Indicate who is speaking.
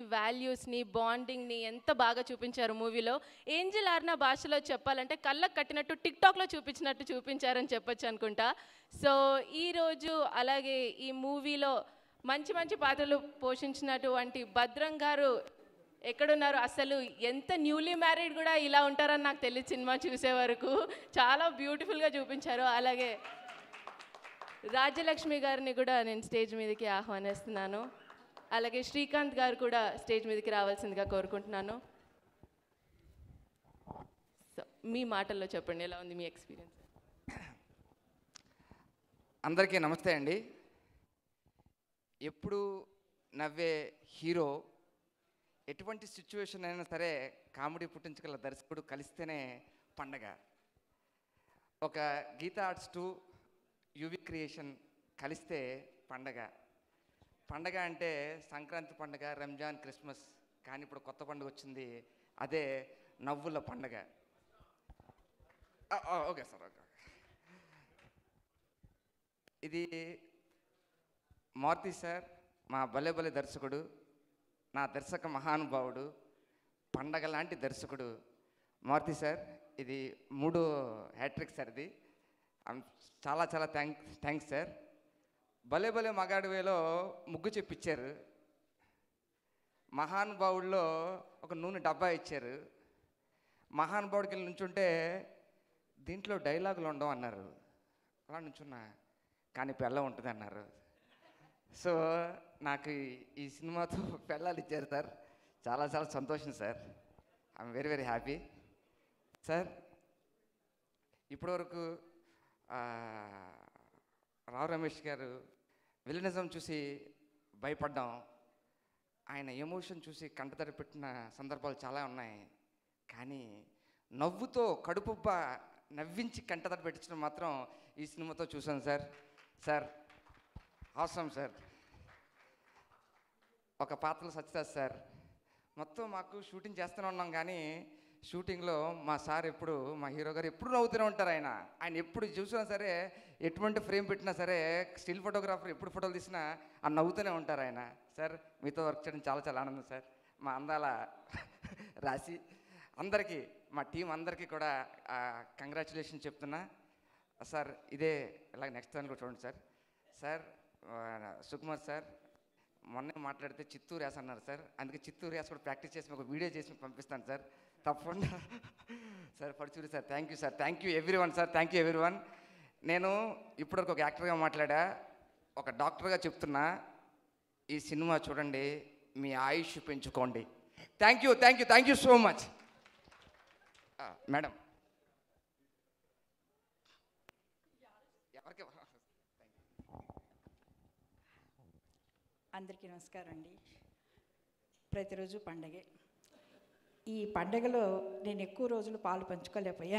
Speaker 1: వాల్యూస్ని బాండింగ్ని ఎంత బాగా చూపించారు మూవీలో ఏంజిల్ ఆర్నా భాషలో చెప్పాలంటే కళ్ళకు కట్టినట్టు టిక్ టాక్లో చూపించినట్టు చూపించారని చెప్పొచ్చు అనుకుంటా సో ఈరోజు అలాగే ఈ మూవీలో మంచి మంచి పాత్రలు పోషించినటువంటి భద్రం గారు ఎక్కడున్నారు అసలు ఎంత న్యూలీ మ్యారీడ్ కూడా ఇలా ఉంటారని నాకు తెలియదు సినిమా చూసే వరకు చాలా బ్యూటిఫుల్గా చూపించారు అలాగే రాజ్యలక్ష్మి గారిని కూడా నేను స్టేజ్ మీదకి ఆహ్వానిస్తున్నాను అలాగే శ్రీకాంత్ గారు కూడా స్టేజ్ మీదకి రావాల్సిందిగా కోరుకుంటున్నాను సో మీ మాటల్లో చెప్పండి ఎలా ఉంది మీ ఎక్స్పీరియన్స్
Speaker 2: అందరికీ నమస్తే అండి ఎప్పుడు నవ్వే హీరో ఎటువంటి సిచ్యువేషన్ అయినా సరే కామెడీ పుట్టించగల దర్శకుడు కలిస్తేనే పండగ ఒక Geetha Arts two UV creation కలిస్తే పండగ పండగ అంటే సంక్రాంతి పండగ రంజాన్ క్రిస్మస్ కానీ ఇప్పుడు కొత్త పండుగ వచ్చింది అదే నవ్వుల పండగ ఆ, ఆ, ఓకే సార్ ఓకే ఇది మారుతి సార్ మా భలే భలే దర్శకుడు నా దర్శక మహానుభావుడు పండగ లాంటి దర్శకుడు మారుతి సార్ ఇది మూడు హ్యాట్రిక్ సార్ ఇది I'm చాలా చాలా థ్యాంక్ థ్యాంక్స్ సార్ భలే భలే మగాడివేలో ముగ్గు చెప్పించారు మహానుభావుల్లో ఒక నూనె డబ్బా ఇచ్చారు మహానుభావుడికి వెళ్ళి నుంచుంటే దీంట్లో డైలాగులు ఉండవు అన్నారు అలా నుంచున్నా కానీ పెళ్ళ ఉంటుంది అన్నారు సో నాకు ఈ- ఈ సినిమాతో పెళ్ళాలు ఇచ్చారు సార్ చాలా చాలా సంతోషం sir I'm very very happy sir ఇప్పటివరకు ఆ, రావు రమేష్ గారు విలనిజం చూసి భయపడ్డాం ఆయన ఎమోషన్ చూసి కంటతడి పెట్టిన సందర్భాలు చాలా ఉన్నాయి కానీ నవ్వుతో కడుపుబ్బ నవ్వించి కంటతడి పెట్టించడం మాత్రం ఈ సినిమాతో చూసాను సార్ సార్ అవసరం సార్ ఒక పాత్రలో సత్యదాస్ సార్ మొత్తం మాకు షూటింగ్ చేస్తూనే ఉన్నాం కానీ షూటింగ్లో మా సార్ ఎప్పుడు మా హీరో గారు ఎప్పుడు నవ్వుతూనే ఉంటారు ఆయన ఆయన ఎప్పుడు చూసినా సరే ఎటువంటి ఫ్రేమ్ పెట్టినా సరే స్టిల్ ఫోటోగ్రాఫర్ ఎప్పుడు ఫోటోలు తీసినా ఆ నవ్వుతూనే ఉంటారు ఆయన సార్ మీతో వర్క్ చేయడం చాలా చాలా ఆనందం సార్ మా అందాల రాసి అందరికీ మా టీం అందరికీ కూడా కంగ్రాచులేషన్ చెప్తున్నా సార్ ఇదే ఇలాగ నెక్స్ట్ టైం కూడా చూడండి సార్ సార్ ఆ, సుకుమార్ సార్ మొన్నే మాట్లాడితే చిత్తూరు యాస అన్నారు సార్ అందుకే చిత్తూరు యాస కూడా ప్రాక్టీస్ చేసి ఒక వీడియో చేసి మీకు పంపిస్తాను సార్ తప్పకుండా sir Paruchuri sir thank you sir thank you everyone sir thank you everyone నేను ఇప్పటివరకు ఒక యాక్టర్గా మాట్లాడా ఒక డాక్టర్గా చెప్తున్నా ఈ సినిమా చూడండి మీ ఆయుష్ పెంచుకోండి thank you thank you thank you so much madam ఎవరికి
Speaker 3: అందరికీ నమస్కారం అండి ప్రతిరోజు పండగే ఈ పండగలో నేను ఎక్కువ రోజులు పాలు పంచుకోలేకపోయా